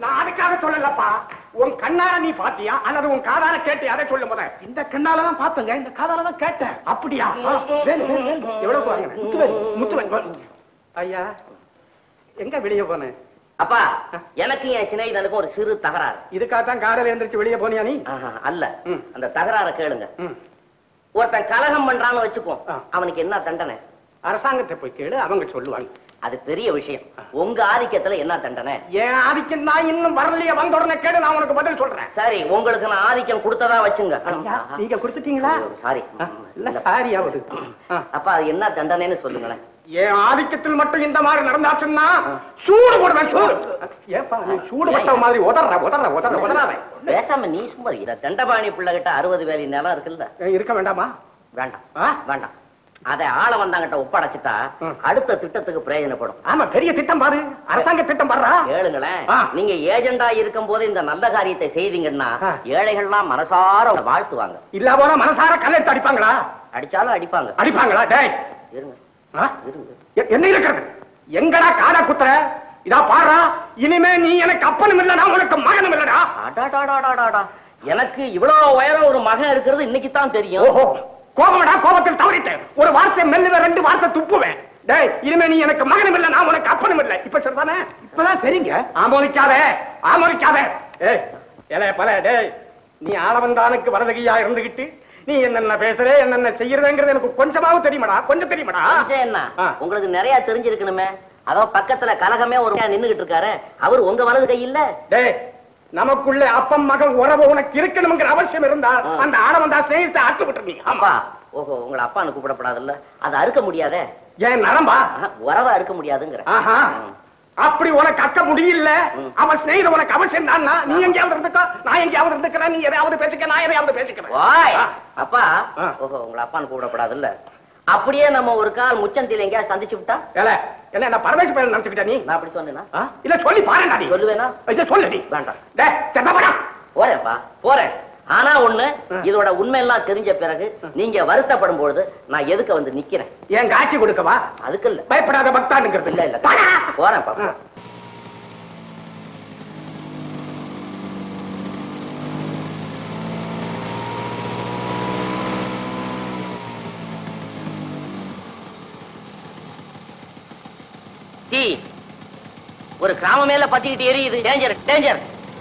நான் அதுக்காக சொல்லலப்பா உன் கண்ணார நீ பாத்தியா அல்லது உன் காதார கேட்டியா அதை சொல்லு முத இந்த கண்ணால தான் பார்த்தங்க இந்த காதால தான் கேட்டேன் அப்படியா ஆ, வேலு, வேலு, வேலு. எவ்வளவு வாங்கின? முத்துவேல், முத்துவேல். ஐயா எங்க வெளியே போனேன் அப்பா எனக்கு என் சிநேகிதனுக்கும் ஒரு சிறு தகராறு இதுக்காகத்தான் காலையில எந்திரிச்சு வெளியே போனியா நீ ஆஹா, அல்ல ம். அந்த தகராறை கேளுங்க ம். ஒருத்தன் கலகம் பண்றான்னு வச்சுக்கோ ஆ. அவனுக்கு என்ன தண்டனை அரசாங்கத்தை போய் கேளு அவங்க சொல்லுவாங்க அது பெரிய விஷயம் உங்க ஆதிக்கத்துல என்ன தண்டனை என் ஆதிக்கம் தான் இன்னும் வரலையே வந்த உடனே கேடு நான் உனக்கு பதில் சொல்றேன் சரி உங்களுக்கு நான் ஆதிக்கம் கொடுத்ததா வச்சுங்க ஐயா, நீங்க கொடுத்துட்டீங்களா சாரி ஆ, இல்ல சாரி ஆகுது ஆ. அப்பா அது என்ன தண்டனைன்னு சொல்லுங்களேன் என் ஆதிக்கத்தில் மட்டும் இந்த மாதிரி நடந்தாச்சுன்னா சூடு போடுவேன் சூடு ஏப்பா நீ சூடு பட்ட மாதிரி உதற உதற உதற உதறாத பேசாம நீ சும்மா இத தண்டபாணி பிள்ளை கிட்ட அறுபது வேலி நிலம் இருக்குல்ல ஏன் இருக்க வேண்டாமா வேண்டாம் ஆ? வேண்டாம் அதை ஆள வந்தாங்கிட்ட ஒப்படைச்சிட்டா ம். அடுத்த திட்டத்துக்கு பிரயோஜனப்படும் ஆமா பெரிய திட்டம் பாரு அரசாங்க திட்டம் பாருடா கேளுங்களேன் ஆ. நீங்க ஏஜெண்டா இருக்கும் போது இந்த நல்ல காரியத்தை செய்தீங்கன்னா ஆ. ஏழைகள்லாம் மனசார வாழ்த்துவாங்க இல்ல போனா மனசார கல்லெடுத்து அடிப்பாங்களா அடிச்சாலும் அடிப்பாங்க அடிப்பாங்களா டேய் இருங்க ஆ? இருங்க எ- என்ன இருக்கிறது எங்கடா காதா குத்துற இதா பாடுறா இனிமே நீ எனக்கு அப்பனும் இல்லடா உனக்கு மகனும் இல்லடா அடாடாடாடாடாடா. எனக்கு இவ்வளவு உயரம் ஒரு மகன் இருக்கிறது இன்னைக்கு தான் தெரியும் ஓஹோ கோபமடா கோபத்தில் தவறிட்டேன் ஒரு வார்த்தை மெல்லுவேன் ரெண்டு வார்த்தை துப்புவேன் டேய் இனிமே நீ எனக்கு மகனும் இல்ல நான் உனக்கு அப்பனும் இல்ல இப்ப சரிதானே இப்பதான் சரிங்க ஆமோதிக்காத ஆமோதிக்காத ஏய் ஏலே பல டேய் நீ ஆளவந்தானுக்கு வரதகியா இருந்துகிட்டு நீ என்னென்ன பேசுற என்னென்ன செய்யறதுங்கிறது எனக்கு கொஞ்சமாவது தெரியுமாடா கொஞ்சம் தெரியுமாடா கொஞ்சம் என்ன ஆ. உங்களுக்கு நிறைய தெரிஞ்சிருக்கணுமே அதோ பக்கத்துல கலகமே ஒரு நின்னுகிட்டு இருக்காரு அவர் உங்க வலது கை இல்ல டேய் நமக்குள்ள அப்பம் மகன் உறவு உனக்கு இருக்கணுங்கிற அவசியம் இருந்தா ஆ. அந்த ஆளவந்தா ஸ்நேகித்தை அத்து விட்டுருந்தீங்க ஆமா அப்பா ஓஹோ உங்களை அப்பான்னு கூப்பிடப்படாதுல்ல அதை அறுக்க முடியாதே ஏன் நரம்பா ஆஹா, உறவை அறுக்க முடியாதுங்கிற ஆஹா அப்படி உனக்கு அக்க முடியல ம். அவன் ஸ்நேகித உனக்கு அவசியம் தான் நீ எங்கேயாவது இருந்துக்கோ நான் எங்கேயாவது இருந்துக்கிறேன் நீ எதையாவது பேசிக்க நான் எதையாவது பேசிக்கிறேன் ஓய் ஆ. அப்பா ஆ. ஓஹோ உங்களை அப்பான்னு கூப்பிடப்படாதுல்ல அப்படியே நம்ம ஒரு கால் முச்சந்தில எங்கேயாவது சந்திச்சு விட்டா ஏல என்ன என்ன பரமேஸ்வரன் பையன் நினைச்சுக்கிட்ட நீ நான் அப்படி சொன்னேனா ஆ? இல்ல சொல்லி பாருங்க நீ சொல்லுவேனா இதை சொல்லு நீ வேண்டாம் டேய் செத்தப்படா போறேன்ப்பா போறேன் ஆனா ஒண்ணு ஆ. இதோட உண்மை எல்லாம் தெரிஞ்ச பிறகு நீங்க வருத்தப்படும் பொழுது நான் எதுக்க வந்து நிக்கிறேன் என் காட்சி கொடுக்கவா அதுக்கு இல்ல பயப்படாத பக்தானுங்கிறது இல்ல இல்ல போடா. போறேன்ப்பா ஆ. டீ ஒரு கிராம மேல பத்திக்கிட்டு எரியுது டேஞ்சர் டேஞ்சர்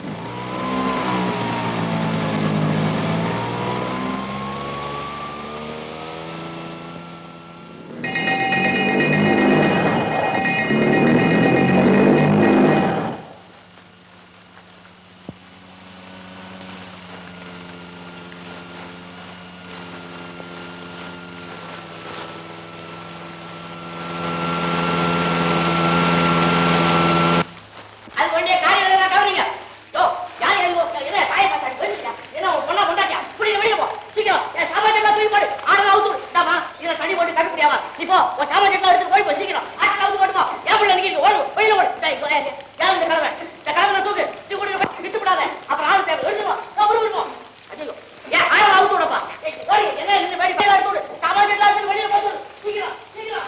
அது வேண்டிய காரியங்களை எல்லாம் கவனிங்க யோ யார் யார் இவோ? என்ன தாயை பார்த்தாடி போயிருக்கியா என்ன உன் பொண்ணா பொண்டாட்டியா புரிய வெளியே போ சீக்கிரம் என் சாமான் எல்லாம் தூக்கி போடு ஆடலாம் அவுத்து விடு. இந்தாம்மா இதை தண்ணி போட்டு கம்மி முடியாவா இப்போ உன் சாமான் எல்லாம் எடுத்து போய் போ சீக்கிரம் ஆட்டலாம் அவுத்து போட்டுப்போ என் பிள்ளை நிக்க ஓடு வெளியில ஓடு இந்த இப்போ யார் இந்த கிழமை இந்த கிழமை தூக்கு தூக்கி கொண்டு விட்டு விடாத அப்புறம் ஆளு தேவை எடுத்துக்கோ அப்புறம் விடுவோம் ஐயோ ஏன் ஆடலாம் அவுத்து விடப்பா ஏய், ஓடி என்ன இந்த மாதிரி பையில எடுத்து விடு சாமான் எல்லாம் எடுத்து வெளியே போட்டு விடு. சீக்கிரம் சீக்கிரம்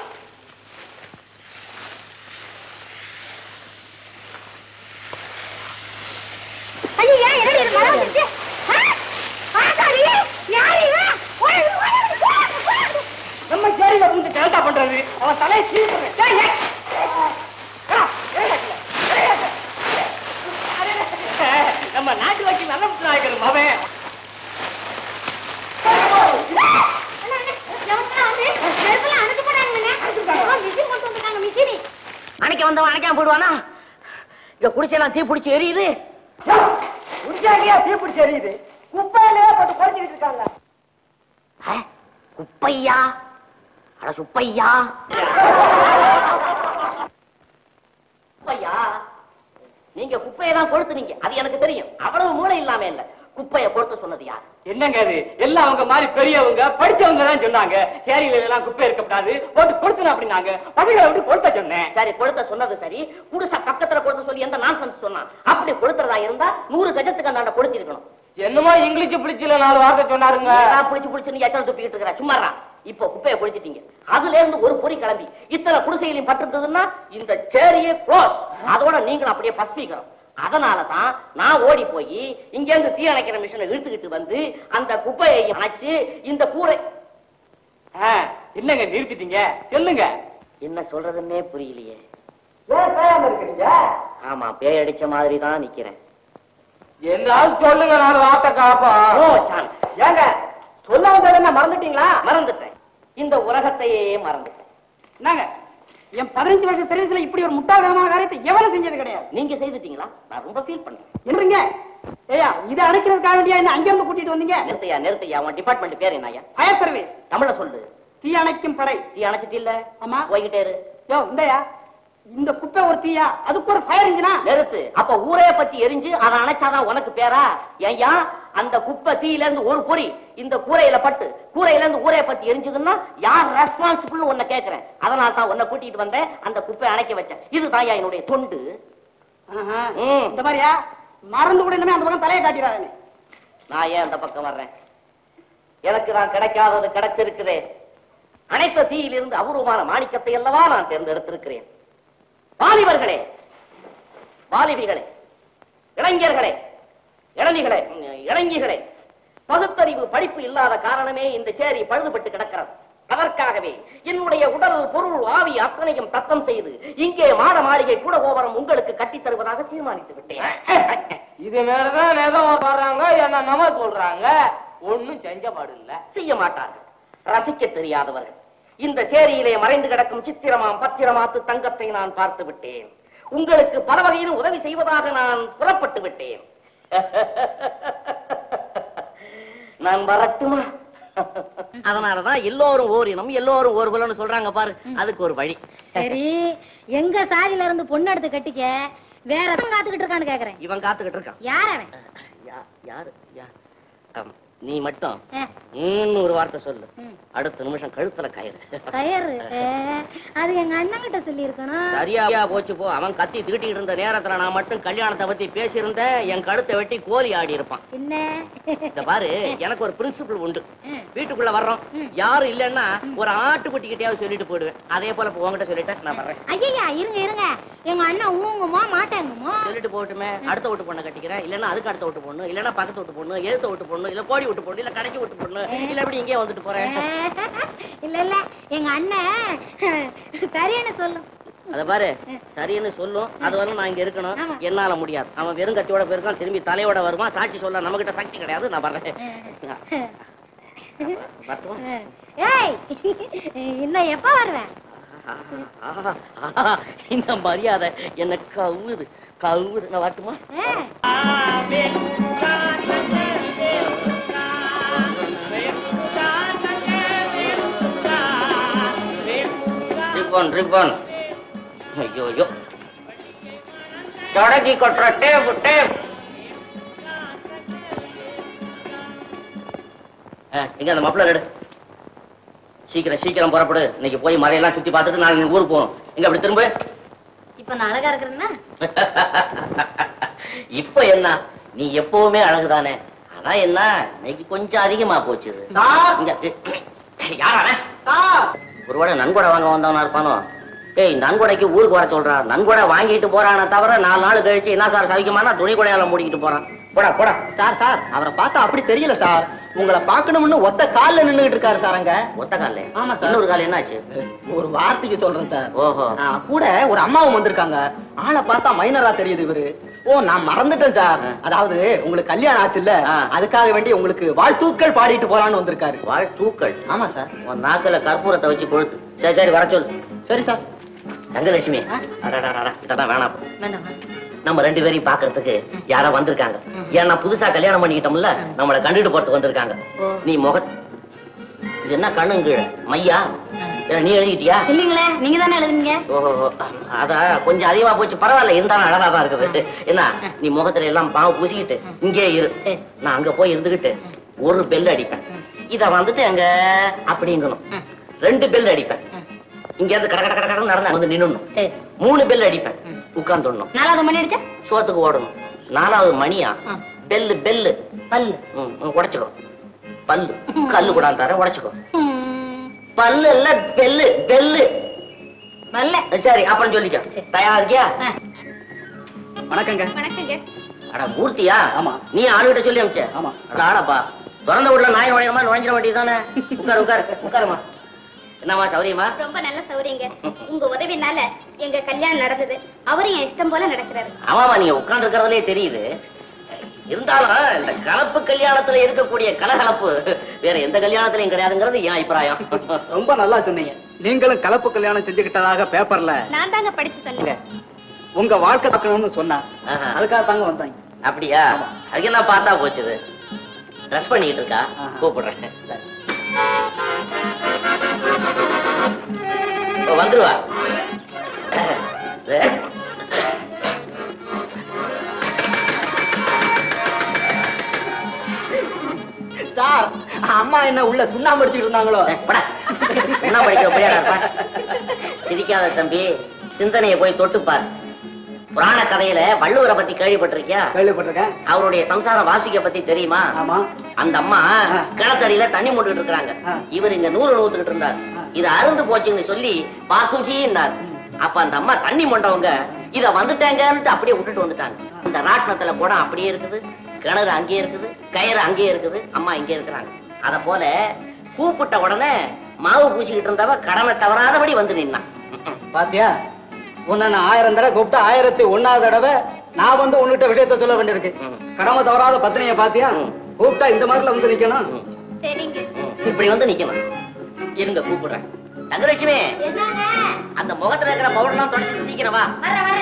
ஐயோ ஏன் என்னடி இது மரம் வந்துருச்சு ஆ? ஆத்தாடி யார் இவன் ஓடு, ஓடு, ஓடு, ஓடு. நம்ம சேரியில வந்து கேட்டா பண்றது அவன் தலையை சீவுறேன் டேய், ஏய். ஏடா, ஏடா, ஏடா. நம்ம நாட்டு வக்கீல் நல்ல நாயகர் மவன் அண்ணா, அண்ணா, எவன்டா அது? நெருப்புல அணைச்சு போட்டாங்கண்ணே. ஏதோ மிஷின் கொண்டு வந்திருக்காங்க, மிஷினு. அணைக்க வந்தவன் அணைக்காம போடுவானா இங்க குடிசையெல்லாம் தீ பிடிச்சி எரியுது உருஜாக்கியா தீப்பிடிச்சு எரியுது குப்பையிலே போட்டு குறைச்சிக்கிட்டு இருக்காங்க அட, குப்பையா அட சுப்பையா குப்பையா நீங்க குப்பையை தான் கொளுத்துனீங்க அது எனக்கு தெரியும் அவ்வளவு மூளை இல்லாம இல்ல குப்பையை கொளுத்த சொன்னது யார் என்னங்க அது எல்லாம் அவங்க மாதிரி பெரியவங்க படிச்சவங்க தான் சொன்னாங்க சேரியில எல்லாம் குப்பை இருக்கக்கூடாது போட்டு கொடுத்துன அப்படின்னாங்க பசங்களை விட்டு கொடுத்த சொன்னேன் சரி கொளுத்த சொன்னது சரி குடிசை பக்கத்துல கொளுத்த சொல்லி எந்த நான்சென்ஸ் சொன்னான் அப்படி கொளுத்துறதா இருந்தா நூறு கஜத்துக்கு அந்த கொளுத்திருக்கணும் என்னமோ இங்கிலீஷ் பிடிச்சல நாலு வார்த்தை சொன்னாருங்க நான் புடிச்சு புடிச்சு நீ எச்சல் துப்பிக்கிட்டு இருக்கிற சும்மாறா இப்போ குப்பையை கொளுத்திட்டீங்க அதுல இருந்து ஒரு பொறி கிளம்பி இத்தனை குடிசையிலையும் பட்டிருந்ததுன்னா இந்த சேரியே க்ளோஸ் அதோட நீங்களும் அப்படியே பஸ்பீக்கிறோம் அதனால தான் நான் ஓடி போய் இங்க இருந்து தீ அணைக்கிற மிஷினை இழுத்துக்கிட்டு வந்து அந்த குப்பையை அணைச்சு இந்த கூரை ஆ, என்னங்க நிறுத்திட்டீங்க சொல்லுங்க என்ன சொல்றதுன்னே புரியலையே ஏன் பேயாம இருக்கீங்க ஆமா பேய் அடிச்ச மாதிரி தான் நிக்கிறேன் என்னாலும் சொல்லுங்க நான் வார்த்தை காப்பா நோ சான்ஸ் ஏங்க சொல்ல வந்தது என்ன மறந்துட்டீங்களா மறந்துட்டேன் இந்த உலகத்தையே மறந்துட்டேன் என்னங்க என் பதினஞ்சு வருஷம் சர்வீஸ்ல இப்படி ஒரு முட்டாள்தனமான காரியத்தை எவனும் செஞ்சது கிடையாது நீங்க செய்துட்டீங்களா நான் ரொம்ப ஃபீல் பண்றேன் என்னங்க ஏயா இதை அடைக்கிறதுக்காக வேண்டியா என்ன அங்க இருந்து கூட்டிட்டு வந்தீங்க நிறுத்தையா நிறுத்தையா உன் டிபார்ட்மெண்ட் பேர் என்னய்யா ஃபயர் சர்வீஸ் தமிழ சொல்லு தீ அணைக்கும் படை தீ அணைச்சிட்டு இல்ல ஆமா. போய்கிட்டே இரு யோ இந்தயா இந்த குப்பை ஒரு தீயா அதுக்கு ஒரு ஃபயர் இன்ஜினா நிறுத்து அப்ப ஊரே பத்தி எரிஞ்சு அதை அணைச்சாதான் உனக்கு பேரா ஏய்யா அந்த குப்பை தீயில இருந்து ஒரு பொறி இந்த கூரையில பட்டு கூரையில இருந்து ஊரே பத்தி எரிஞ்சதுன்னா யார் ரெஸ்பான்சிபிள் உன்னை கேக்குறேன் அதனால தான் உன்னை கூட்டிட்டு வந்தேன் அந்த குப்பை அணைக்க வச்சேன் இதுதான் என்னுடைய தொண்டு ஆஹா. ம். இந்த மாதிரியா மறந்து கூட இனிமே அந்த பக்கம் தலையை காட்டிடாதே நான் ஏன் அந்த பக்கம் வர்றேன் எனக்கு தான் கிடைக்காதது கிடைச்சிருக்குதே அனைத்த தீயிலிருந்து அபூர்வமான மாணிக்கத்தை அல்லவா நான் தேர்ந்தெடுத்திருக்கிறேன் வாலிபர்களே வாலிபிகளே இளைஞர்களே இளநிகளே உம், இளைஞிகளே பகுத்தறிவு படிப்பு இல்லாத காரணமே இந்த சேரி பழுதுபட்டு கிடக்கிறது அதற்காகவே என்னுடைய உடல் பொருள் ஆவி அத்தனையும் தத்தம் செய்து இங்கே மாட மாளிகை கூட கோபுரம் உங்களுக்கு கட்டித் தருவதாக தீர்மானித்து விட்டேன் இது மேலதான் ஏதோ வர்றாங்க என்ன நம்ம சொல்றாங்க ஒண்ணும் செஞ்ச பாடு இல்ல செய்ய மாட்டார்கள் ரசிக்க தெரியாதவர்கள் இந்த சேரியிலே மறைந்து கிடக்கும் சித்திரமாம் பத்திரமாத்து தங்கத்தை நான் பார்த்து விட்டேன் உங்களுக்கு பல வகையிலும் உதவி செய்வதாக நான் புறப்பட்டு விட்டேன் நான் வரட்டுமா அதனாலதான் எல்லோரும் ஓரினம் எல்லோரும் ஒரு குலம்னு சொல்றாங்க பாரு அதுக்கு ஒரு வழி சரி எங்க சாதியில இருந்து பொண்ணு எடுத்து கட்டிக்க வேற எதுவும் காத்துக்கிட்டு இருக்கான்னு கேக்குறேன் இவன் காத்துக்கிட்டு இருக்கான் யார் அவன் யா- யாரு யா- ஆம், நீ மட்டும் ஆ, ம்னு ஒரு வார்த்தை சொல்லு ம். அடுத்த நிமிஷம் கழுத்துல கயிறு கயறு ஏ, அது எங்க அண்ணன் கிட்ட சொல்லி இருக்கணும் சரியா போச்சு போ அவன் கத்தி தீட்டிட்டு இருந்த நேரத்துல நான் மட்டும் கல்யாணத்தை பத்தி பேசியிருந்தேன் என் கழுத்தை வெட்டி கோலி ஆடி இருப்பான் என்ன இந்த பாரு எனக்கு ஒரு பிரின்சிபல் உண்டு ம். வீட்டுக்குள்ள வர்றோம் ம். யாரும் இல்லைன்னா ஒரு ஆட்டுக்குட்டிக்கிட்டயாவது சொல்லிட்டு போயிடுவேன் அதே போல இப்ப உன்கிட்ட சொல்லிட்டேன் நான் வர்றேன் ஐயா இருங்க இருங்க எங்க அண்ணன் ஊங்குமோ மாட்டாங்குமோ சொல்லிட்டு போட்டுமே அடுத்த வீட்டு பொண்ணை கட்டிக்கிறேன் இல்லன்னா அதுக்கு அடுத்த வீட்டு பொண்ணு இல்லன்னா பக்கத்து வீட்டு பொண்ணு எழுத்த வீட்டு பொண்ணு இல்ல கோடி வீட்டு பொண்ணு இல்ல கடைக்கு வீட்டு பொண்ணு இல்ல இப்படி இங்கே வந்துட்டு போறேன் இல்ல இல்ல எங்க அண்ணன் சரியான சொல்லும் அத பாரு சரின்னு சொல்லும் அது வரலும் நான் இங்க இருக்கணும் ஆமா. என்னால முடியாது அவன் வெறும் கத்தியோட போயிருக்கான் திரும்பி தலையோட வருவான் சாட்சி சொல்ல நம்ம கிட்ட சக்தி கிடையாது நான் வர்றேன் வரட்டுமா? ஏய் இன்னும் எப்ப வருவேன் ஆஹா, ஆஹா, இந்த மரியாதை என்ன கவுது கவுது நான் வரட்டுமா ஏ, ரிப்பன் ரிப்பன் ஐயோ ஐயோ தொடக்கி கொட்டுற டேப் டேப் இங்க அந்த மப்பிள எடு சீக்கிரம் சீக்கிரம் புறப்படு இன்னைக்கு போய் மலையெல்லாம் சுத்தி பார்த்துட்டு நாளைக்கு ஊருக்கு போகணும் இங்க அப்படி திரும்ப இப்ப நான் அழகா இருக்கிறேன்னா இப்ப என்ன நீ எப்பவுமே அழகுதானே ஆனா என்ன இன்னைக்கு கொஞ்சம் அதிகமா போச்சு இது. சார். இங்க யார் அவன் சார் ஒருவேளை நன்கொடை வாங்க வந்தவனா இருப்பானோ ஏய் நன்கொடைக்கு ஊருக்கு வர சொல்றான் நன்கொடை வாங்கிட்டு போறானே தவிர நாலு நாள் கழிச்சு என்ன சார் சவிக்குமானா துணி கொடையால மூடிக்கிட்டு போறான் போடா போடா சார் சார் அவரை பார்த்தா அப்படி தெரியல சார் உங்களை பார்க்கணும்னு ஒத்த கால்ல நின்னுகிட்டு இருக்காரு சார் அங்க ஒத்த கால ஆமா சார். இன்னொரு கால் என்னாச்சு ஒரு வார்த்தைக்கு சொல்றேன் சார் ஓஹோ ஆ, கூட ஒரு அம்மாவும் வந்திருக்காங்க ஆளை பார்த்தா மைனரா தெரியுது இவரு ஓ நான் மறந்துட்டேன் சார் ஆ. அதாவது உங்களுக்கு கல்யாணம் ஆச்சுல்ல ஆ. அதுக்காக வேண்டி உங்களுக்கு வாழ்த்தூக்கள் பாடிட்டு போலான்னு வந்திருக்காரு வாழ் தூக்கள் ஆமா சார் உன் நாக்குல கற்பூரத்தை வச்சு கொழுத்து சரி சரி வர சொல்லு சரி சார் தங்கலட்சுமி அடடடடா, இதெல்லாம் வேணாம் வேண்டாமா நம்ம ரெண்டு பேரையும் பாக்குறதுக்கு யாரோ வந்திருக்காங்க ஏன்னா புதுசா கல்யாணம் பண்ணிக்கிட்டோம்ல நம்மள கண்டுட்டு போறதுக்கு வந்திருக்காங்க ஓ. நீ முக இது என்ன கண்ணும் கீழே மையா ஏ, நீ எழுதிட்டியா இல்லீங்களே நீங்க தானே எழுதுனீங்க ஓஹோ அத கொஞ்சம் அதிகமா போச்சு பரவாயில்ல இருந்தாலும் அழகா தான் இருக்குது என்ன நீ முகத்துல எல்லாம் பாவம் பூசிக்கிட்டு இங்கே இரு சரி. நான் அங்க போய் இருந்துகிட்டு ஒரு பெல் அடிப்பேன் இத வந்துட்டு அங்க அப்படிங்கணும் ம். ரெண்டு பெல் அடிப்பேன் ம். இங்க இருந்து கட கட கட கடன்னு நடந்து வந்து நின்னுடணும் சரி மூணு பெல் அடிப்பேன் ம். உட்கார்ந்துடணும் நாலாவது மணி அடிச்சா சோத்துக்கு ஓடணும் நாலாவது மணியா ஆ. பெல்லு பெல்லு பல்லு ம், ம், உடைச்சுக்கோ பல்லு கல்லு கூட தரேன் உடைச்சுக்கோ ம், பல்லு இல்ல பெல்லு பெல்லு பல்ல சரி அப்புறம் சொல்லிக்க சரி. தயாரா இருக்கியா ஆ. வணக்கங்க வணக்கங்க அட மூர்த்தியா ஆமா. நீ ஆளுகிட்ட சொல்லி அமிச்ச ஆமா. அட ஆடாப்பா திறந்த வீட்டுல நாய் நுழையிற மாதிரி நுழைஞ்சிட வேண்டியதுதானே உட்கார் உட்கார் உட்காருமா என்னம்மா சௌரியமா ரொம்ப நல்ல சௌரியங்க உங்க உதவினால எங்க கல்யாணம் நடந்தது அவரும் என் இஷ்டம் போல நடக்கிறாரு ஆமாமா நீங்க உட்கார்ந்து இருக்கிறதுலே தெரியுது இருந்தாலும் இந்த கலப்பு கல்யாணத்துல இருக்கக்கூடிய கலகலப்பு வேற எந்த கல்யாணத்திலையும் கிடையாதுங்கிறது என் அபிப்பிராயம் ரொம்ப நல்லா சொன்னீங்க நீங்களும் கலப்பு கல்யாணம் செஞ்சுக்கிட்டதாக பேப்பர்ல நான் தாங்க படிச்சு சொன்னேன் உங்க வாழ்க்கை பார்க்கணும்னு சொன்னா ஆஹா. அதுக்காக தாங்க வந்தாங்க அப்படியா அதுக்கு என்ன பார்த்தா போச்சுது ட்ரெஸ் பண்ணிட்டு இருக்கா ஆஹா. கூப்பிடுறேன் ஓ, வந்துருவா சார் அம்மா என்ன உள்ள சுண்ணாம்பு அடிச்சுட்டு இருந்தாங்களோ ஏய், போடா. என்ன படிக்கிற பையனா இருப்பான் சிரிக்காத தம்பி சிந்தனையை போய் தொட்டு பார் புராண கதையில வள்ளுவரை பத்தி கேள்விப்பட்டிருக்கியா கேள்விப்பட்டிருக்கேன் அவருடைய சம்சாரம் வாசிக்க பத்தி தெரியுமா ஆமா அந்த அம்மா ஆ. கிணத்தடியில தண்ணி மூட்டுட்டு இருக்காங்க ஆ. இவர் இங்க நூறு நூத்துக்கிட்டு இருந்தார் ஆ. இது அருந்து போச்சுன்னு சொல்லி பாசுகின்னார் அப்ப அந்த அம்மா தண்ணி மொண்டவங்க இத வந்துட்டாங்கன்ட்டு அப்படியே விட்டுட்டு வந்துட்டாங்க இந்த ராட்டினத்துல குடம் அப்படியே இருக்குது கிணறு அங்கேயே இருக்குது கயிறு அங்கேயே இருக்குது அம்மா இங்கே இருக்கிறாங்க அத போல கூப்பிட்ட உடனே மாவு பூசிக்கிட்டு இருந்தவ கடமை தவறாதபடி வந்து நின்னான் ம்ம். பாத்தியா உன்னை நான் ஆயிரம் தடவை கூப்பிட்டு ஆயிரத்தி ஒன்னாவது தடவை நான் வந்து உன்கிட்ட விஷயத்த சொல்ல வேண்டியிருக்கு ம். கடமை தவறாத பத்தினிய பாத்தியா ம். கூப்பிட்டா இந்த மாதிரில வந்து நிக்கணும் ம். சரிங்க ம். இப்படி வந்து நிக்கணும் இருங்க கூப்பிடுறேன் தங்கலட்சுமி என்னங்க அந்த முகத்துல இருக்கிற பவுடர்லாம் தொடச்சிட்டு சீக்கிரம் வா வர வர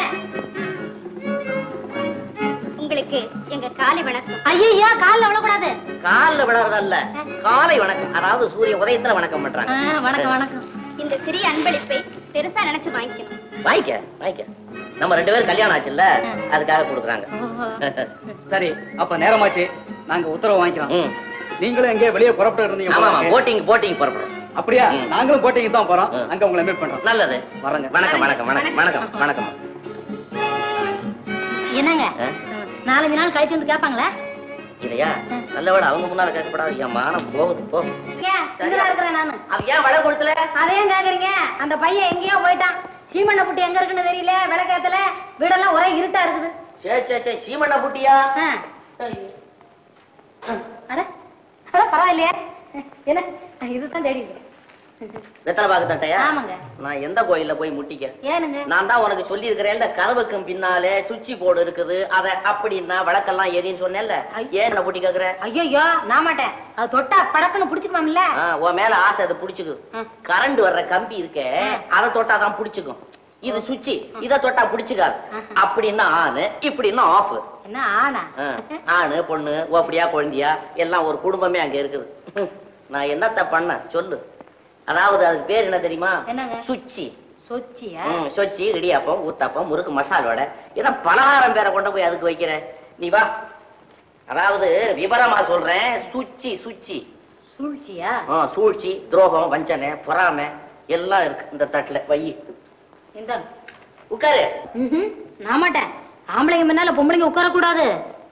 உங்களுக்கு எங்க காலை வணக்கம் ஐயா காலில் விழக்கூடாது கால்ல விழறதல்ல காலை வணக்கம் அதாவது சூரிய உதயத்துல வணக்கம் பண்றாங்க வணக்கம் வணக்கம் இந்த சிறிய அன்பளிப்பை பெருசா நினைச்சு வாங்கிக்கணும் வாங்கிக்க வாங்கிக்க நம்ம ரெண்டு பேரும் கல்யாணம் ஆச்சுல்ல அதுக்காக கொடுக்குறாங்க சரி அப்ப நேரமாச்சு நாங்க உத்தரவு வாங்கிக்கிறோம் ம். நீங்களும் எங்கேயோ வெளியே புறப்பட்டு இருந்தீங்க ஆமா போல ஆமா இருக்கு. போட்டிங் போட்டிங் புறப்படும் அப்படியா ம். நாங்களும் கோட்டைக்கு தான் போறோம் ம். அங்க உங்களை மீட் பண்றோம் நல்லது வரங்க வணக்கம் வணக்கம் வணக்கம் வணக்கம் வணக்கம் என்னங்க ஆ? நாலஞ்சு நாள் கழிச்சு வந்து கேட்பாங்களா இல்லையா நல்ல வேலை அவங்க முன்னால கேட்கப்படாது என் மானம் போகுது போ இங்கதான் இருக்கிறேன் நானு அவன் ஏன் வள கொடுத்துல அதையும் கேக்குறீங்க அந்த பையன் எங்கேயோ போயிட்டான் சீமண்ண புட்டி எங்க இருக்குன்னு தெரியல விளக்கேத்தல வீடெல்லாம் ஒரே இருட்டா இருக்குது சே சே சே சீமண்ண புட்டியா ஆ. அட அட பரவாயில்லையே என்ன இதுதான் தேடி இருக்கேன். வெத்தலை பாக்கு தட்டையா ஆமாங்க நான் எந்த கோயில்ல போய் முட்டிக்க ஏனுங்க நான் தான் உனக்கு சொல்லி இருக்கிறேன் கதவுக்கும் பின்னாலே சுவிட்ச் போர்டு இருக்குது அத அப்படின்னா விளக்கெல்லாம் எரின்னு சொன்னேன்ல ஏன் என்ன பூட்டி கேக்குற ஐயோ நான் மாட்டேன் அது தொட்டா படக்குன்னு புடிச்சுக்குமாம்ல ஆ, உன் மேல ஆசை அது புடிச்சுக்கு ம். கரண்ட் வர்ற கம்பி இருக்கே அதை தொட்டாதான் புடிச்சுக்கும் இது சுவிட்ச் இத தொட்டா புடிச்சுக்காது அப்படின்னா ஆனு இப்படின்னா ஆஃப் என்ன ஆனா ஆணு பொண்ணு ஓப்படியா குழந்தையா எல்லாம் ஒரு குடும்பமே அங்க இருக்குது நான் என்னத்த பண்ண சொல்லு அதாவது அதுக்கு பேர் என்ன தெரியுமா என்னங்க? சுச்சி சொச்சியா ம், சொச்சி இடியாப்பம் ஊத்தாப்பம் முறுக்கு மசால் வடை ஏன்னா பலகாரம் பேரை கொண்டு போய் அதுக்கு வைக்கிற நீ வா அதாவது விவரமா சொல்றேன் சுச்சி சுச்சி சூழ்ச்சியா ஆ, சூழ்ச்சி துரோகம் வஞ்சனை பொறாமை எல்லாம் இருக்கு இந்த தட்டுல வை இந்தாங்க உட்காரு ம்ஹும். நான் மாட்டேன் ஆம்பளைங்க முன்னால பொம்பளைங்க உட்கார கூடாது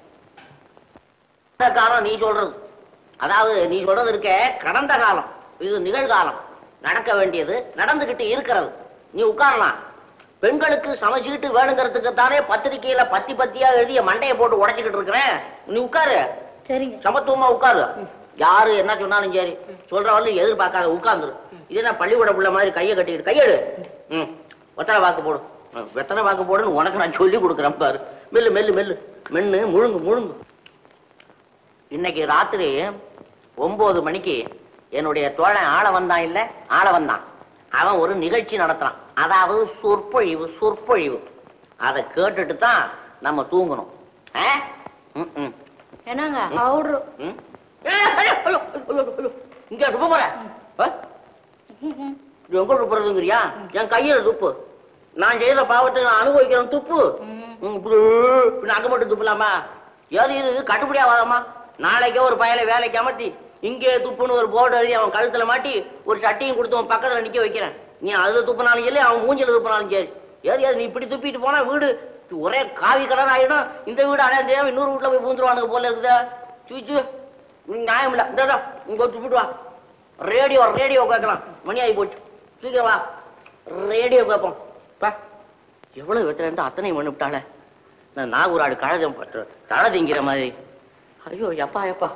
கடந்த காலம் நீ சொல்றது அதாவது நீ சொல்றது இருக்க கடந்த காலம் இது நிகழ்காலம் நடக்க வேண்டியது நடந்துகிட்டு இருக்கிறது நீ உட்காரலாம் பெண்களுக்கு சமச்சீட்டு வேணுங்கிறதுக்கு தானே பத்திரிக்கையில பத்தி பத்தியா எழுதிய மண்டையை போட்டு உடைச்சுக்கிட்டு இருக்கிறேன் நீ உட்காரு சரிங்க சமத்துவமா உட்காரு யாரு என்ன சொன்னாலும் சரி சொல்றவரையும் எதிர்பார்க்காத உட்கார்ந்துரு இது என்ன பள்ளிக்கூட புள்ள மாதிரி கையை கட்டிக்கிட்டு கையெடு ம் வெத்தலை வாக்கு போடு ம், வெத்தலை வாக்கு போடுன்னு உனக்கு நான் சொல்லி கொடுக்குறேன் பாரு மெல்லு மெல்லு மெல்லு மென்னு முழுங்கு முழுங்கு இன்னைக்கு ராத்திரி ஒன்பது மணிக்கு என்னுடைய தோழன் ஆள வந்தான் இல்ல ஆள வந்தான் அவன் ஒரு நிகழ்ச்சி நடத்துறான் அதாவது சொற்பொழிவு சொற்பொழிவு அதை கேட்டுட்டு தான் நம்ம தூங்கணும் ஆ? ம், ம். என்னங்க பவுடர் ம்? ஏய், ஐயோ, ஐயோ, ஐயோ, ஐயோ. இங்க துப்ப போற ஆ? இது எங்க துப்புறதுங்கிறியா என் கையில துப்பு நான் செய்யற பாவத்தை நான் அனுபவிக்கிறேன் துப்பு ம், இப்படி இப்படி அங்க மட்டும் துப்பலாமா ஏது இது இது கட்டுப்படி ஆகாதம்மா நாளைக்கே ஒரு பயலை வேலைக்கு அமர்த்தி இங்கே துப்புன்னு ஒரு போர்டு எழுதி அவன் கழுத்துல மாட்டி ஒரு சட்டையும் கொடுத்து அவன் பக்கத்துல நிக்க வைக்கிறேன் நீ அதுல துப்புனாலும் சரி அவன் மூஞ்சில துப்புனாலும் சரி ஏது ஏது நீ இப்படி துப்பிட்டு போனா வீடு ஒரே காவி கலர் ஆயிடும் இந்த வீடு அடையா தெரியாம இன்னொரு வீட்டுல போய் பூந்துருவானுங்க போல இருக்குதா சூச்சு நீ நியாயம் இல்ல இந்த இங்க ஒரு துப்பிட்டு வா ரேடியோ ரேடியோ கேட்கலாம் மணி ஆகி போச்சு சீக்கிரம் வா ரேடியோ கேட்போம் பா எவ்வளவு வெட்டுறேன் அத்தனை பண்ணிவிட்டாளே நான் நாகூராடு கழுத தலை திங்கிற மாதிரி ஐயோ எப்பா எப்பா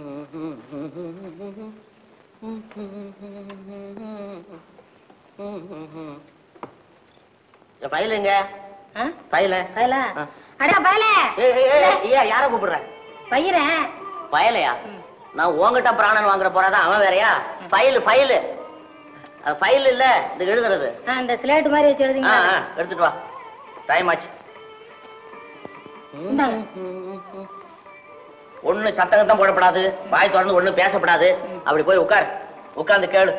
பயிலுங்க பயில பயல ஆ. அடா பயல ஏன் யார கூப்பிடுற பயிரேன் பயலையா நான் உங்ககிட்ட பிராணன் வாங்குற போறாதான் அவன் வேறயா ஃபைல் ஃபைல் ஃபைல் இல்ல இது எழுதுறது அந்த ஸ்லேட் மாதிரி வச்சு ஆ, எழுதிங்க ஆ, எடுத்துட்டு வா டைம் ஆச்சு இந்தாங்க. ஒண்ணு சத்தங்கத்தம் போடப்படாது வாய் திறந்து ஒண்ணு பேசப்படாது அப்படி போய் உட்கார் உட்கார்ந்து கேளு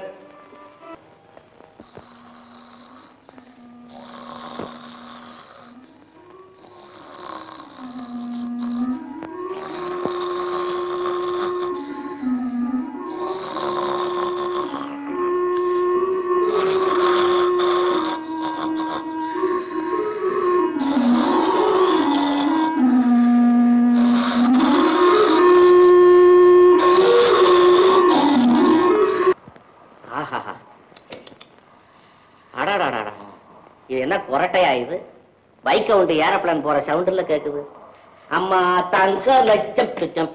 ஆஹாஹா அடாடாடாடா இது என்ன கொரட்டையா இது பைக் உண்டு ஏரோப்ளேன் போற சவுண்டுல கேக்குது அம்மா தங்க லட்சம் லட்சம்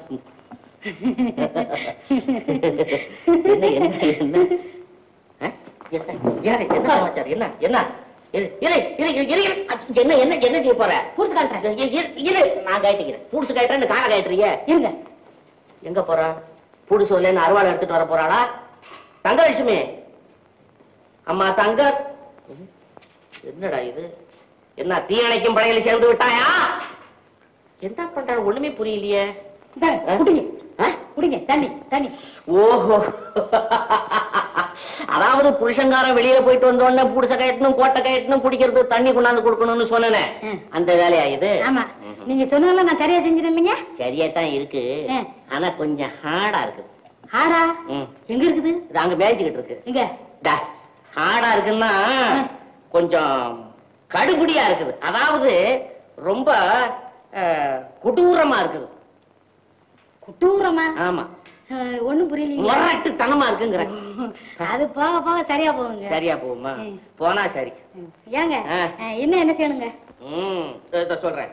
என்ன என்ன என்ன ஆ? என்ன யாரு? என்ன சமாச்சாரம் என்ன என்ன இரு, இரு, இரு, இரு, இரு, இரு. அச்ச, என்ன என்ன என்ன செய்ய போற புடிச்சு காட்டுறேன். இரு, இரு, இரு, நான் காய்ட்டிக்கிறேன் புடிச்சு காய்ட்டுறேன்னு காலை காய்ட்டுறிய இருங்க எங்க போறா புடிச்சு வரலன்னு அருவாள் எடுத்துட்டு வர போறாளா தங்கலட்சுமி அம்மா தங்க ம், என்னடா இது என்ன தீயணைக்கும் படையில சேர்ந்து விட்டாயா என்ன பண்ற ஒண்ணுமே புரியலையே இந்தாங்க, ஆ? குடிங்க ஆ? குடிங்க தண்ணி தண்ணி ஓஹோ அதாவது புருஷங்காரன் வெளியில போயிட்டு வந்த உடனே புடிச்ச கயட்டணும் கோட்டை கயட்டணும் குடிக்கிறது தண்ணி கொண்டாந்து கொடுக்கணும்னு சொன்னேனே ம். அந்த வேலையா இது ஆமா நீங்க சொன்னதெல்லாம் நான் சரியா செஞ்சிடேன் இல்லைங்க சரியா தான் இருக்கு ஆ. ஆனா கொஞ்சம் ஹார்டா இருக்கு ஆடா ம். எங்க இருக்குது இது அங்க மேய்ச்சிக்கிட்டு இருக்கு எங்க டா, ஹார்டா இருக்குன்னா ம். கொஞ்சம் கடுபுடியா இருக்குது அதாவது ரொம்ப அஹ், கொடூரமா இருக்குது குட்டூரமா ஆமா ஒண்ணும் புரியலீங்க முரட்டுத்தனமா இருக்குங்கிற அது போக போக சரியா போகுங்க சரியா போகுமா ம். போனா சரி ம். ஏங்க ஆ. ஆ, என்ன என்ன செய்யணுங்க ம் இதோ சொல்றேன்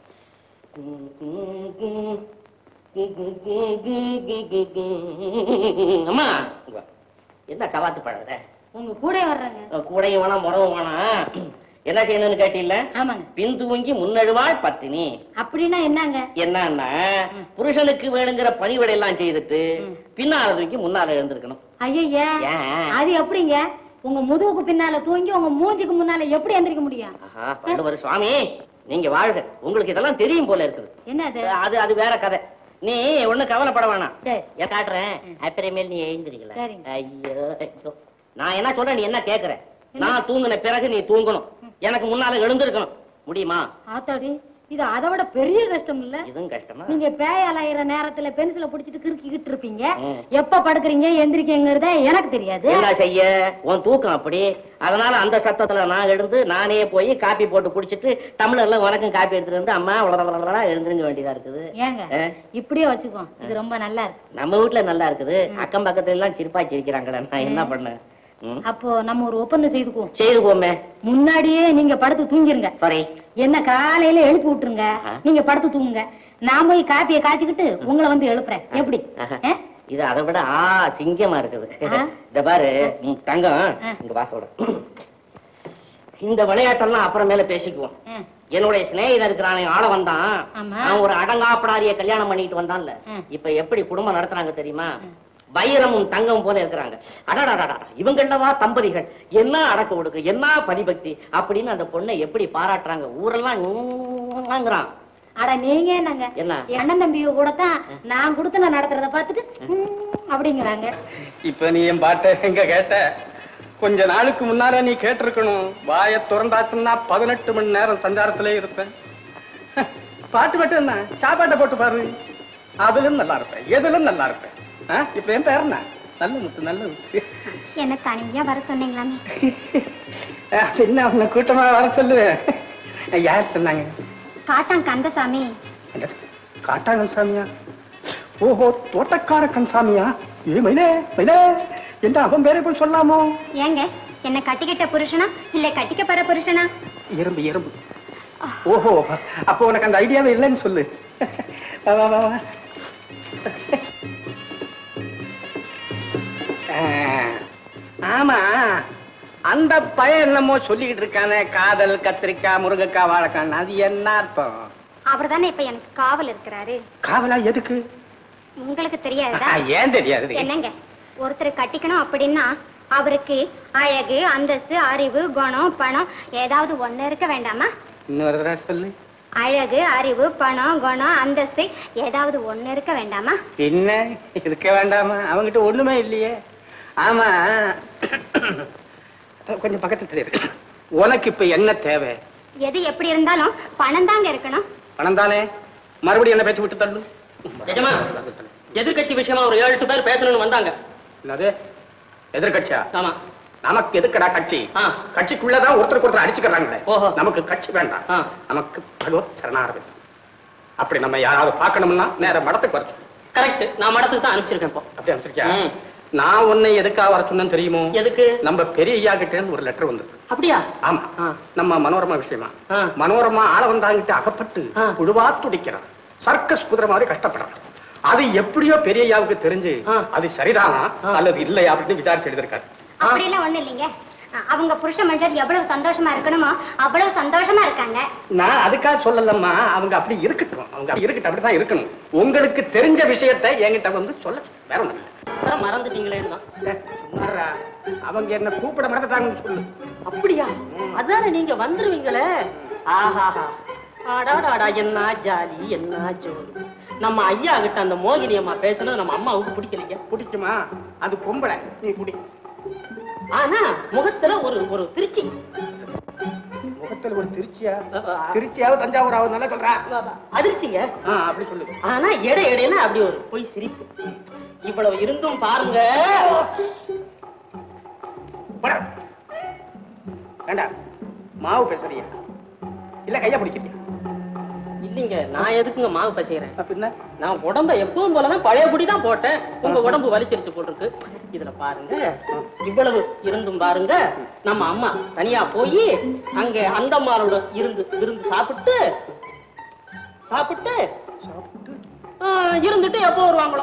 அம்மா இங்க வா. என்ன கவாத்து பழகுற உங்க கூட வர்றேங்க கூடையும் வேணாம் முறவும் வேணாம் என்ன செய்யணும்னு கேட்டீல்ல ஆமாங்க பின் தூங்கி முன்னழுவாள் பத்தினி அப்படின்னா என்னங்க என்னன்னா ம். புருஷனுக்கு வேணுங்கிற பணிவிடை எல்லாம் செய்துட்டு ம். பின்னால தூக்கி முன்னால எழுந்திருக்கணும் ஐயா ஏன்? அது எப்படிங்க உங்க முதுகுக்கு பின்னால தூங்கி உங்க மூஞ்சிக்கு முன்னால எப்படி எந்திரிக்க முடியும் ஆஹா வள்ளுவர் சுவாமி நீங்க வாழ்க உங்களுக்கு இதெல்லாம் தெரியும் போல இருக்குது என்ன அது அது அது வேற கதை நீ ஒண்ணும் கவலைப்பட வேணாம் சரி. ஏன் காட்டுறேன் அப்புறமேல் நீ எழுந்திருக்கல சரிங்க. ஐயோ ஐயோ. நான் என்ன சொல்றேன் நீ என்ன கேக்குற நான் தூங்கின பிறகு நீ தூங்கணும் எனக்கு முன்னால எழுந்திருக்கணும் முடியுமா ஆத்தாடி இது அதை விட பெரிய கஷ்டம் இல்ல இதுவும் கஷ்டமா நீங்க பேய் அலையிற நேரத்துல பென்சில புடிச்சிட்டு கிறுக்கிக்கிட்டு இருப்பீங்க ம். எப்ப படுக்குறீங்க எந்திரிக்கங்கிறத எனக்கு தெரியாது என்ன செய்ய உன் தூக்கம் அப்படி அதனால அந்த சத்தத்துல நான் எழுந்து நானே போய் காப்பி போட்டு குடிச்சிட்டு டம்ளர்ல உனக்கும் காப்பி எடுத்துட்டு வந்து அம்மா உலகளா எழுந்திருக்க வேண்டியதா இருக்குது ஏங்க ஆ? இப்படியே வச்சுக்கோ இது ரொம்ப நல்லா இருக்கு நம்ம வீட்டுல நல்லா இருக்குது அக்கம் பக்கத்துல எல்லாம் சிரிப்பா சிரிக்கிறாங்களே நான் என்ன பண்ணேன் ம். அப்போ நம்ம ஒரு ஒப்பந்தம் செய்துக்குவோம் செய்து போமே முன்னாடியே நீங்க படுத்து தூங்கிருங்க சரி என்ன காலையில எழுப்பி விட்டுருங்க ஆ. நீங்க படுத்து தூங்குங்க நான் போய் காப்பியை காய்ச்சிக்கிட்டு உங்களை வந்து எழுப்புறேன் எப்படி ஆஹா. ஆ? இது அதை விட ஆ சிங்கமா இருக்குது ஆ. இந்த பாரு ம், தங்கம் ஆ. இங்க வாசோட இந்த விளையாட்டெல்லாம் அப்புறமேல பேசிக்குவோம் ஆ. என்னுடைய சிநேகிதன் இருக்கிறானே ஆள வந்தான் ஆமா. அவன் ஒரு அடங்காப்படாரிய கல்யாணம் பண்ணிட்டு வந்தான்ல ம். இப்ப எப்படி குடும்பம் நடத்துறாங்க தெரியுமா வைரமும் தங்கம் போல இருக்கிறாங்க அடடாடா இவங்கெல்லவா தம்பதிகள் என்ன அடக்க ஒடுக்கு என்ன பரிபக்தி அப்படின்னு அந்த பொண்ணை எப்படி பாராட்டுறாங்க ஊரெல்லாம் ங்கிறான் அட நீங்க என்னங்க என்ன? என் அண்ணன் தம்பிய கூட தான் நான் கொடுத்து நான் நடத்துறத பார்த்துட்டு ம், அப்படிங்கிறாங்க இப்ப நீ என் பாட்டை எங்க கேட்ட கொஞ்ச நாளுக்கு முன்னால நீ கேட்டிருக்கணும் வாய திறந்தாச்சுன்னா பதினெட்டு மணி நேரம் சஞ்சாரத்திலே இருப்பேன் பாட்டு மட்டும் என்ன சாப்பாட்டை போட்டு பாரு அதிலும் நல்லா இருப்பேன் எதிலும் நல்லா இருப்பேன் ஆ, இப்ப என் பேர் என்ன நல்ல முத்து நல்ல முத்து என்ன தனியா வர சொன்னீங்களாமே ஆ, என்ன அவனை கூட்டமா வர சொல்லுவேன் யார் சொன்னாங்க காட்டான் கந்தசாமி அந்த காட்டா கன்சாமியா ஓஹோ தோட்டக்கார கன்சாமியா ஏ மயிலே மயிலே என்ன அவன் பேரை போய் சொல்லாமோ ஏங்க என்ன கட்டிக்கிட்ட புருஷனா இல்ல கட்டிக்க போற புருஷனா எறும்பு எறும்பு ஓஹோ அப்போ உனக்கு அந்த ஐடியாவே இல்லைன்னு சொல்லு வா, வா, வா, வா. ஆ, ஆமா அந்த பையன் என்னமோ சொல்லிக்கிட்டு இருக்கானே காதல் கத்திரிக்காய் முருங்கைக்காய் வாழைக்காய் அது என்ன அர்த்தம் அவர் தானே இப்ப எனக்கு காவல் இருக்கிறாரு காவலா எதுக்கு உங்களுக்கு தெரியாதா ஏன் தெரியாது என்னங்க ஒருத்தர் கட்டிக்கணும் அப்படின்னா அவருக்கு அழகு அந்தஸ்து அறிவு குணம் பணம் ஏதாவது ஒண்ணு இருக்க வேண்டாமா இன்னொரு தடவை சொல்லு அழகு அறிவு பணம் குணம் அந்தஸ்து ஏதாவது ஒண்ணு இருக்க வேண்டாமா என்ன இருக்க வேண்டாமா அவங்கிட்ட ஒண்ணுமே இல்லையே ஆமா கொஞ்சம் பக்கத்துல இருக்கு உனக்கு இப்ப என்ன தேவை எது எப்படி இருந்தாலும் பணம் தாங்க இருக்கணும் பணம் தானே மறுபடியும் என்ன பேச்சு விட்டு தள்ளு நிஜமா எதிர்க்கட்சி விஷயமா ஒரு ஏழு எட்டு பேர் பேசணும்னு வந்தாங்க என்னது எதிர்கட்சியா ஆமா நமக்கு எதுக்குடா கட்சி ஆ. கட்சிக்குள்ளதான் ஒருத்தருக்கு ஒருத்தர் அடிச்சுக்கிறாங்களே ஓஹோ. நமக்கு கட்சி வேண்டாம் ஆ. நமக்கு பகவத் சரணாரதி அப்படி நம்ம யாராவது பார்க்கணும்னா நேர மடத்துக்கு வர கரெக்ட் நான் மடத்துக்கு தான் அனுப்பிச்சிருக்கேன் இப்போ அப்படி அமைச்சிருக்கியா ம். நான் உன்னை எதுக்காக வர சொன்னேன்னு தெரியுமோ எதுக்கு நம்ம பெரிய ஐயா கிட்ட இருந்து ஒரு லெட்டர் வந்திருக்கு அப்படியா ஆமா ஆ. நம்ம மனோரமா விஷயமா ஆ. மனோரமா ஆள வந்தாங்கிட்ட அகப்பட்டு ஆ. புழுவா துடிக்கிறான் சர்க்கஸ் குதிரை மாதிரி கஷ்டப்படுறான் அது எப்படியோ பெரிய ஐயாவுக்கு தெரிஞ்சு ஆ. அது சரிதானா ஆ. அல்லது இல்லையா அப்படின்னு விசாரிச்சு எழுதிருக்காரு அப்படியெல்லாம் ஒண்ணு இல்லைங்க அ- அவங்க புருஷ மனுஷர் எவ்வளவு சந்தோஷமா இருக்கணுமோ அவ்வளவு சந்தோஷமா இருக்காங்க நான் அதுக்காக சொல்லலம்மா அவங்க அப்படி இருக்கட்டும் அவங்க அப்படி இருக்கட்டும் அப்படிதான் இருக்கணும் உங்களுக்கு தெரிஞ்ச விஷயத்தை என்கிட்ட வந்து சொல்ல வேற ஒண்ணும் இல்லை வேற மறந்துட்டீங்களேன்னு தான் ஏ, சும்மாடா. அவங்க என்ன கூப்பிட மறந்துட்டாங்கன்னு சொல்லு அப்படியா அதானே நீங்க வந்துருவீங்களே ஆஹாஹா ஆடாடாடா என்ன ஜாலி என்ன ஜோலி நம்ம ஐயா கிட்ட அந்த மோகினி அம்மா பேசுனது நம்ம அம்மாவுக்கு பிடிக்கலைங்க குடிக்குமா அது பொம்பளை நீ குடி ஆனா முகத்துல ஒரு ஒரு திருச்சி முகத்துல ஒரு திருச்சியா அ, அ, திருச்சியாவது தஞ்சாவூராவது நல்லா சொல்றா அதிர்ச்சிங்க ஆ, அப்படி சொல்லு ஆனா எடை எடையில அப்படி ஒரு பொய் சிரிப்பு இவ்வளவு இருந்தும் பாருங்க போடா. வேண்டாம் மாவு பேசுறியா இல்ல கைய பிடிக்கிறியா இல்லைங்க நான் எதுக்குங்க மாவு பசைகிறேன் அப்படின்னா நான் உடம்ப எப்பவும் போலதான் பழையபடி தான் போட்டேன் உங்க உடம்பு வலிச்சிருச்சு போட்டிருக்கு இதுல பாருங்க இவ்வளவு இருந்தும் பாருங்க நம்ம அம்மா தனியா போய் அங்க அந்த அம்மாவோட இருந்து விருந்து சாப்பிட்டு சாப்பிட்டு ஆ, இருந்துட்டு எப்போ வருவாங்களோ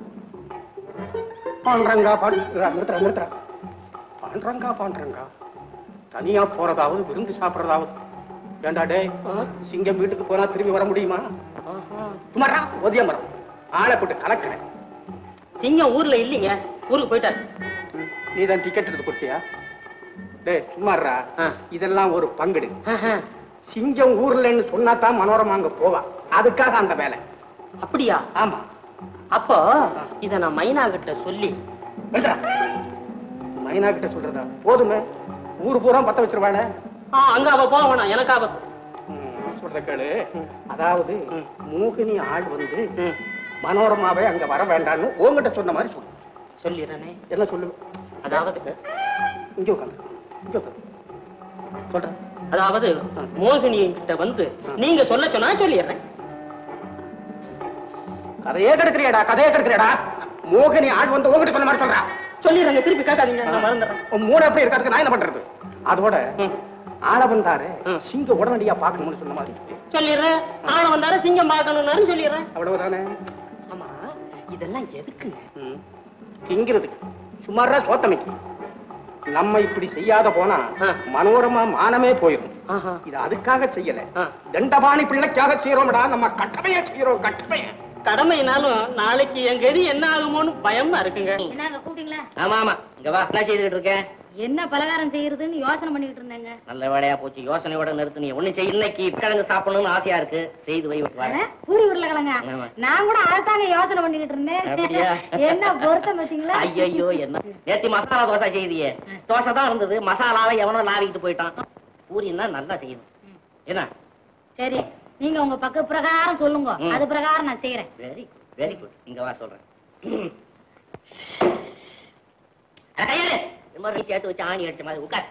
பாண்டரங்கா பாண்டு நிறுத்துறா நிறுத்துறா பாண்டரங்கா பாண்டரங்கா தனியா போறதாவது விருந்து சாப்பிடறதாவது ஏண்டா டேய் சிங்கம் வீட்டுக்கு போனா திரும்பி வர முடியுமா சுமாரா ஒதிய மரம் ஆளை போட்டு கலக்கிறேன் சிங்கம் ஊர்ல இல்லைங்க ஊருக்கு போயிட்டாரு நீ தான் டிக்கெட் எடுத்து கொடுத்தியா டேய் சும்மாறா ஆ. இதெல்லாம் ஒரு பங்குடு ஆஹா. சிங்கம் ஊர்லன்னு சொன்னா தான் மனோரமா அங்க போவா அதுக்காக அந்த வேலை அப்படியா ஆமா அப்போ இத நான் மைனா கிட்ட சொல்லி வென்றா மைனா கிட்ட சொல்றதா போதுமே ஊர் பூரா பத்த வச்சிருவாளே ஆ, அங்க அவ போக வேணாம் எனக்கு அவ ம், சொல்ற கேளு அதாவது மோகினி ஆள் வந்து மனோரமாவே அங்க வர வேண்டாம்னு உங்ககிட்ட சொன்ன மாதிரி சொல்லு சொல்லிடுறேனே என்ன சொல்லு அதாவது இங்க உட்காந்து இங்க உட்காந்து சொல்றேன் அதாவது மோகினி கிட்ட வந்து நீங்க சொல்ல சொன்னா சொல்லிடுறேன் கதையே கெடுக்கிறியாடா கதையே கெடுக்கிறியாடா மோகினி ஆள் வந்து உங்ககிட்ட சொன்ன மாதிரி சொல்றா சொல்லிடுறேங்க திருப்பி கேட்காதீங்க நான் மறந்துடுறேன் உன் மூணு எப்படி இருக்கிறதுக்கு நான் என்ன பண்றது அதோட ம். ஆள வந்தாரு ம். சிங்க உடனடியா பார்க்கணும்னு சொன்ன மாதிரி சொல்லிடுறேன் ஆள வந்தாரு சிங்கம் பார்க்கணும்னாரு சொல்லிடுறேன் அவ்வளவுதானே ஆமா இதெல்லாம் எதுக்குங்க ம். திங்கிறதுக்கு சுமாரா சோத்தமைக்கு நம்ம இப்படி செய்யாத போனா ஆ. மனோரமா மானமே போயிடும் ஆஹா. இது அதுக்காக செய்யல ஆ. தண்டபாணி பிள்ளைக்காக செய்யறோம்டா நம்ம கட்டமைய செய்யறோம் கட்டமைய கடமைனாலும் நாளைக்கு என் கதி என்ன ஆகுமோன்னு பயமா இருக்குங்க என்னங்க கூப்பிட்டீங்களா ஆமா ஆமா இங்க வா என்ன செய்துட்டு இருக்கேன் என்ன பலகாரம் செய்யறதுன்னு யோசனை பண்ணிட்டு இருந்தேங்க நல்ல வேலையா போச்சு யோசனையோட நிறுத்து நீ ஒண்ணு செய்ய இன்னைக்கு கிழங்கு சாப்பிடணும்னு ஆசையா இருக்கு செய்து வை வர அட, பூரி உருளைக்கிழங்க ஆமா. நான் கூட அதுதாங்க யோசனை பண்ணிக்கிட்டு இருந்தேன் அப்படியா? என்ன பொருத்தம் பாத்தீங்களா ஐயோ என்ன நேத்தி மசாலா தோசை செய்தியே தோசை தான் இருந்தது மசாலாவை எவனோ லாவிக்கிட்டு போயிட்டான் பூரின்னா நல்லா செய்யணும் என்ன சரி நீங்க உங்க பக்க பிரகாரம் சொல்லுங்க ம். அது பிரகாரம் நான் செய்யறேன் வெரி வெரி குட் இங்க வா சொல்றேன் அட, கையெடு. இந்த மாதிரி சேர்த்து வச்சு ஆணி அடிச்ச மாதிரி உட்கார்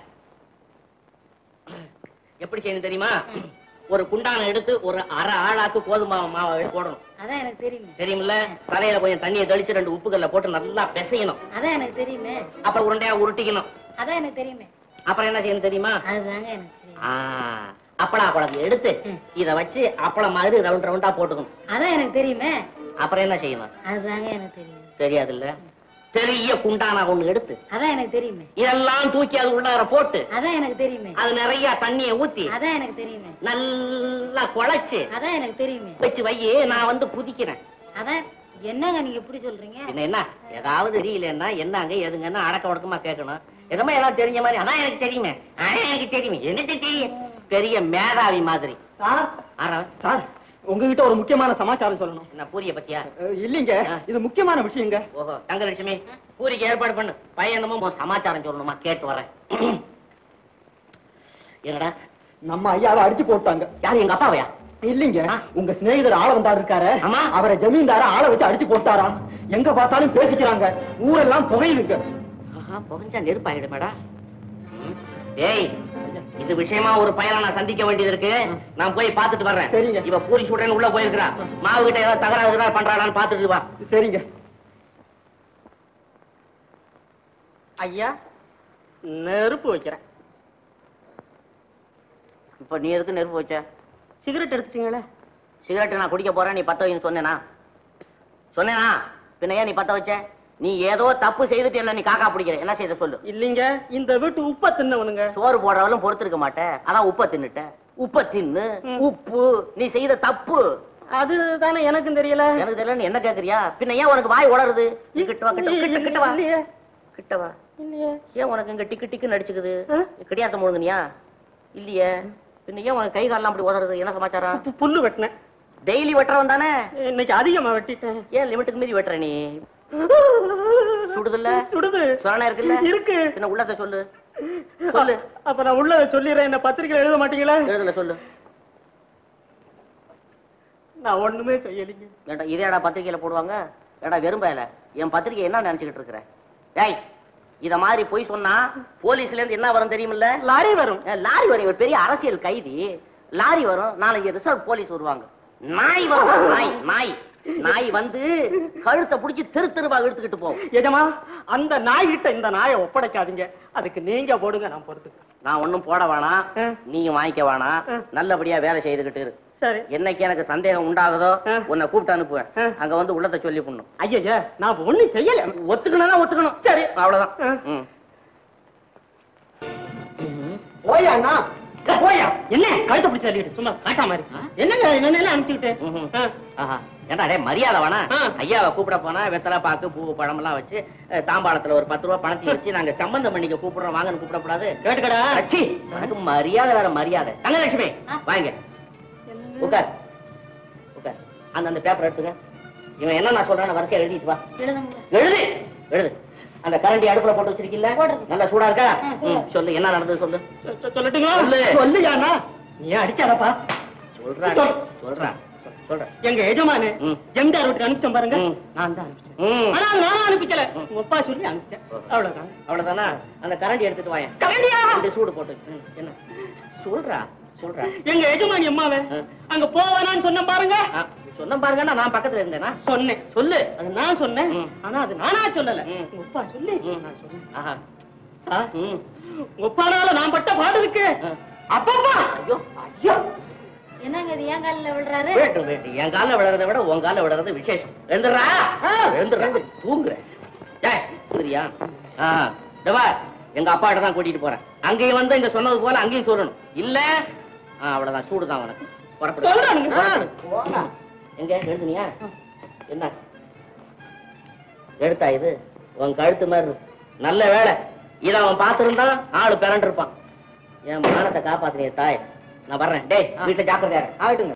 எப்படி செய்யணும் தெரியுமா ஒரு குண்டான எடுத்து ஒரு அரை ஆளாக்கு கோதுமை மாவை எடுத்து போடணும் அதான் எனக்கு தெரியுமே தெரியுமில்ல தலையில கொஞ்சம் தண்ணியை தெளிச்சு ரெண்டு உப்புக்கல்ல போட்டு நல்லா பிசையணும் அதான் எனக்கு தெரியுமே அப்புறம் உருண்டையா உருட்டிக்கணும் அதான் எனக்கு தெரியுமே அப்புறம் என்ன செய்யணும் தெரியுமா அதுதாங்க எனக்கு தெரியும் ஆ, அப்பளா குழம்பு எடுத்து இத வச்சு அப்பளம் மாதிரி ரவுண்ட் ரவுண்டா போட்டுக்கணும் அதான் எனக்கு தெரியுமே அப்புறம் என்ன செய்யணும் அதுதாங்க எனக்கு தெரியும் தெரியாது இல்ல பெரிய குண்டானா ஒண்ணு எடுத்து அதான் எனக்கு தெரியுமே இதெல்லாம் தூக்கி அது உள்ளார போட்டு அதான் எனக்கு தெரியுமே அது நிறைய தண்ணிய ஊத்தி அதான் எனக்கு தெரியுமே நல்லா குழைச்சு அதான் எனக்கு தெரியுமே வச்சு வையே நான் வந்து குதிக்கிறேன் அதான் என்னங்க நீங்க எப்படி சொல்றீங்க என்ன என்ன ஏதாவது தெரியலன்னா என்னங்க எதுங்கன்னா அடக்க உடக்கமா கேட்கணும் எதுவுமே எல்லாம் தெரிஞ்ச மாதிரி அதான் எனக்கு தெரியுமே அதான் எனக்கு தெரியுமே எனக்கு தெரியும் பெரிய மேதாவி மாதிரி சார் ஆறவன் சார் உங்ககிட்ட ஒரு முக்கியமான சமாச்சாரம் சொல்லணும் என்ன பூரிய பத்தியா அஹ், இல்லைங்க இது முக்கியமான விஷயங்க ஓஹோ தங்கலட்சுமி பூரிக்கு ஏற்பாடு பண்ணு பையன் என்னமோ உன் சமாச்சாரம் சொல்லணுமா கேட்டு வரேன் என்னடா நம்ம ஐயாவை அடிச்சு போட்டாங்க யாரு எங்க அப்பாவையா இல்லைங்க ஆ. உங்க சிநேகிதர் ஆள வந்தாரு இருக்காரு ஆமா. அவரை ஜமீன்தார ஆளை வச்சு அடிச்சு போட்டாராம் எங்க பார்த்தாலும் பேசிக்கிறாங்க ஊரெல்லாம் புகையுதுங்க ஆஹா புகஞ்சா நெருப்பாயிடுமேடா ம். ஏய் இது விஷயமா ஒரு பையனை நான் சந்திக்க வேண்டியது இருக்கு நான் போய் பார்த்துட்டு வர்றேன் சரிங்க. இவ பூரி சுடுறேன்னு உள்ள போயிருக்கிறா மாவு கிட்ட ஏதாவது தகராறு கிகராறு பண்றாளான்னு பார்த்துட்டு வா சரிங்க ஐயா நெருப்பு வைக்கிறேன் இப்ப நீ எதுக்கு நெருப்பு வச்ச சிகரெட் எடுத்துட்டீங்களே சிகரெட் நான் குடிக்க போறேன் நீ பத்த வைன்னு சொன்னேனா சொன்னேனா பின்ன ஏன் நீ பத்த வச்ச நீ ஏதோ தப்பு செய்துட்டு என்ன நீ காக்கா பிடிக்கிற என்ன செய்த சொல்லு இல்லைங்க இந்த வீட்டு உப்ப தின்னவனுங்க சோறு போடுறவளும் பொறுத்திருக்க மாட்டேன் அதான் உப்ப தின்னுட்ட உப்ப தின்னு ம். உப்பு நீ செய்த தப்பு அது தானே எனக்கும் தெரியல எனக்கு தெரியல நீ என்ன கேக்குறியா பின்ன ஏன் உனக்கு வாய் உளருது நீ கிட்ட வா கிட்ட வா, கிட்ட கிட்ட வா இல்லையே கிட்ட வா இல்லையே ஏன் உனக்கு இங்க டிக்கு டிக்கு நடிச்சுக்குது ஆ? கிடையாத முழுங்குனியா இல்லையே பின்ன ஏன் உனக்கு கை கால்லாம் அப்படி உதறது என்ன சமாச்சாரம் பு- புல்லு வெட்டினேன் டெய்லி வெட்டுறவன் தானே இன்னைக்கு அதிகமா வெட்டிட்டேன் ஏன் லிமிட்டுக்கு மீறி வெட்டுற நீ சுடுதுல்ல சுடுது சொரணை இருக்குல்ல இருக்கு பின்ன உள்ளத சொல்லு சொல்லு அப்ப நான் உள்ள சொல்லிடுறேன் இந்த பத்திரிக்கையில எழுத மாட்டீங்களா எழுதுல சொல்லு நான் ஒண்ணுமே செய்யலைங்க ஏண்டா இதேடா பத்திரிக்கையில போடுவாங்க ஏடா வெறும்பையில என் பத்திரிக்கை என்ன நினைச்சுக்கிட்டு இருக்கிற டேய் இத மாதிரி போய் சொன்னா போலீஸ்ல இருந்து என்ன வரும் தெரியுமில்ல லாரி வரும் ஏ, லாரி வரும் ஒரு பெரிய அரசியல் கைதி லாரி வரும் நாளைக்கு ரிசர்வ் போலீஸ் வருவாங்க நாய் வரும் நாய் நாய் நாய் வந்து கழுத்தை பிடிச்சி தெரு தெருவா இழுத்துக்கிட்டு போகும் எஜமா அந்த நாய்கிட்ட இந்த நாயை ஒப்படைக்காதீங்க அதுக்கு நீங்க போடுங்க நான் பொறுத்துக்கிறேன் நான் ஒண்ணும் போட வேணாம் ஆ. நீயும் வாங்கிக்க வேணாம் ஆ. நல்லபடியா வேலை செய்துகிட்டு இரு சரி என்னைக்கு எனக்கு சந்தேகம் உண்டாகுதோ ஆ. உன்னை கூப்பிட்டு அனுப்புவேன் ஆ. அங்க வந்து உள்ளத சொல்லி பண்ணும் ஐயா நான் ஒண்ணும் செய்யல ஒத்துக்கணும் ஒத்துக்கணும் சரி அவ்வளவுதான் ஆ. ம். போயா அண்ணா போயா என்ன கழுத்தை பிடிச்சு தள்ளிட்டு சும்மா காட்டா மாதிரி என்னங்க என்னென்ன அனுப்பிச்சுக்கிட்டு ம்ஹும். ஆ. ஆஹா ஏண்டா டே மரியாதை வேணா ஆ. ஐயாவை கூப்பிட போனா வெத்தலை பாக்கு பூ பழம் எல்லாம் வச்சு அஹ், தாம்பாளத்துல ஒரு பத்து ரூபா பணத்தையும் வச்சு நாங்க சம்பந்தம் பண்ணிக்க கூப்பிடுறோம் வாங்கன்னு கூப்பிடக்கூடாது கேட்டுக்கடா அச்சி எனக்கு மரியாதை வேற மரியாதை தங்கலட்சுமி வாங்க உட்கார் உட்கார் அந்த அந்த பேப்பர் எடுத்துங்க இவன் என்ன நான் சொல்றேன் வரிசையா எழுதிட்டு வா எழுதுங்க எழுது எழுது அந்த கரண்டி அடுப்புல போட்டு வச்சிருக்கீல்ல நல்லா சூடா இருக்கா ம், சொல்லு என்ன நடந்தது சொல்லு சொ- சொல்லட்டுங்களா சொல்லு. சொல்லுயா அண்ணா நீ அடிச்சாரப்பா சொல்றான் சொல். சொல்றான் சொல்றேன் எங்க எஜமானு ம். ஜெம்தார் வீட்டுக்கு அனுப்பிச்சேன் பாருங்க ம். நான் தான் அனுப்பிச்சேன் ம். ஆனா அது நானும் அனுப்பிக்கல உங்க அப்பா சொல்லி அனுப்பிச்சேன் அவ்வளவுதான் அவ்வளவுதானா அந்த கரண்டி எடுத்துட்டு வாயேன் கரண்டியா? இப்படி சூடு போட்டு ம், என்ன சொல்றா சொல்றா எங்க எஜமானி அம்மாவே ஆ. அங்க போவேனான்னு சொன்னேன் பாருங்க ஆ, சொன்ன பாருங்கன்னா நான் பக்கத்துல இருந்தேனா சொன்னேன் சொல்லு அது நான் சொன்னேன் ம். ஆனா அது நானா சொல்லல ம். உங்க அப்பா சொல்லி ம். நான் சொன்னேன் ஆஹா சார், ம். உங்க அப்பானால நான் பட்ட பாடு இருக்கு ஆ. அப்பப்பா ஐயோ ஐயோ என்னங்க இது ஏன் காலில் விழுறாரு வேட்டு வேட்டு என் கால விடுறதை விட உன் கால விடுறது விசேஷம் எழுந்துடுறா எழுந்துடுறா தூங்குறேன் டேய், தூங்குறியா ஆ இதோ வா, எங்க அப்பா கிட்ட தான் கூட்டிட்டு போறேன் அங்கேயும் வந்து இங்க சொன்னது போல அங்கேயும் சொல்லணும் இல்ல ஆ, அவ்வளவுதான் சூடு தான் உனக்கு புறப்படு. சொல்றானுங்க. புறப்படு. எங்க எழுதுனியா என்ன எடுத்தா இது உன் கழுத்து மாதிரி இருக்கு. நல்ல வேலை இத அவன் பார்த்திருந்தா ஆளு பிறண்டு இருப்பான் என் மானத்தை காப்பாத்தினிய தாய் நான் வர்றேன் டேய் வீட்டுல ஜாக்கிரதையா இரு. ஆகட்டுங்க